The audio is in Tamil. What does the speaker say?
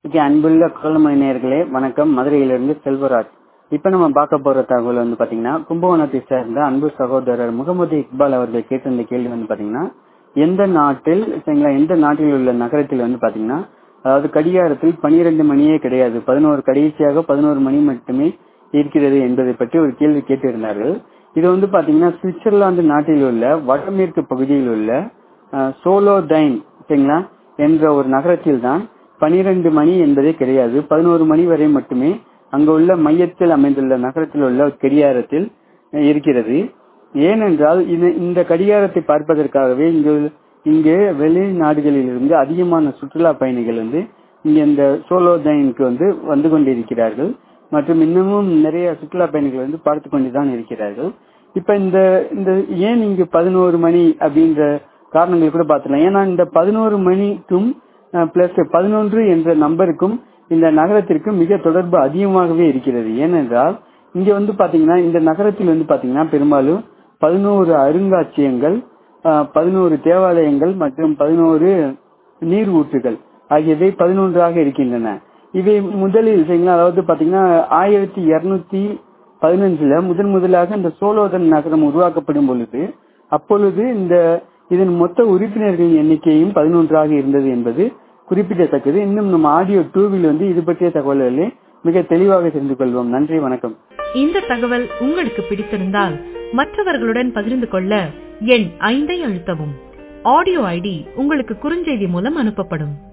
ஓகே அன்புள்ள குரல்மொழி நேயர்களே வணக்கம் மதுரையிலிருந்து செல்வராஜ் இப்ப நம்ம பார்க்க போற தகவல் வந்து பாத்தீங்கன்னா கும்பகோணத்தை சேர்ந்த அன்பு சகோதரர் முகமது இக்பால் அவர்கள் கேட்டிருந்த கேள்வி வந்து பாத்தீங்கன்னா எந்த நாட்டில் சரிங்களா எந்த நாட்டில் உள்ள நகரத்தில் வந்து பாத்தீங்கன்னா அதாவது கடிகாரத்தில் பனிரெண்டு மணியே கிடையாது பதினோரு கடைசியாக பதினோரு மணி மட்டுமே இருக்கிறது என்பதை பற்றி ஒரு கேள்வி கேட்டிருந்தார்கள் இது வந்து பாத்தீங்கன்னா சுவிட்சர்லாந்து நாட்டில் உள்ள வடமேற்கு பகுதியில் உள்ள சோலோடைன் சரிங்களா என்ற ஒரு நகரத்தில் தான் பனிரெண்டு மணி என்பதே கிடையாது பதினோரு மணி வரை மட்டுமே அங்கு உள்ள மையத்தில் அமைந்துள்ள நகரத்தில் உள்ள கடிகாரத்தில் இருக்கிறது ஏனென்றால் இது இந்த கடிகாரத்தை பார்ப்பதற்காகவே இங்கு இங்கு வெளிநாடுகளில் இருந்து அதிகமான சுற்றுலா பயணிகள் வந்து இங்க இந்த சோலோடைனுக்கு வந்து வந்து கொண்டிருக்கிறார்கள் மற்றும் இன்னமும் நிறைய சுற்றுலா பயணிகள் வந்து பார்த்து கொண்டுதான் இருக்கிறார்கள் இப்ப இந்த இந்த ஏன் இங்கு பதினோரு மணி அப்படின்ற காரணங்கள் கூட பார்த்துலாம் ஏன்னா இந்த பதினோரு மணிக்கும் பிளஸ் பதினொன்று என்ற நம்பருக்கும் இந்த நகரத்திற்கும் மிக தொடர்பு அதிகமாகவே இருக்கிறது ஏனென்றால் இங்க வந்து பாத்தீங்கன்னா இந்த நகரத்தில் வந்து பாத்தீங்கன்னா பெரும்பாலும் பதினோரு அருங்காட்சியகங்கள் பதினோரு தேவாலயங்கள் மற்றும் பதினோரு நீர் ஊற்றுகள் ஆகியவை பதினொன்றாக இருக்கின்றன இவை முதலில் சரிங்களா அதாவது பாத்தீங்கன்னா ஆயிரத்தி இருநூத்தி பதினஞ்சுல முதன் முதலாக இந்த சோலோதன் நகரம் உருவாக்கப்படும் பொழுது அப்பொழுது இந்த இதன் மொத்த உறுப்பினர்களின் எண்ணிக்கையும் பதினொன்றாக இருந்தது என்பது குறிப்பிடத்தக்கது இன்னும் நம்ம ஆடியோ டூவில் வந்து இது பற்றிய தகவல்களை மிக தெளிவாக தெரிந்து கொள்வோம் நன்றி வணக்கம் இந்த தகவல் உங்களுக்கு பிடித்திருந்தால் மற்றவர்களுடன் பகிர்ந்து கொள்ள எண் ஐந்தை அழுத்தவும் ஆடியோ ஐடி உங்களுக்கு குறுஞ்செய்தி மூலம் அனுப்பப்படும்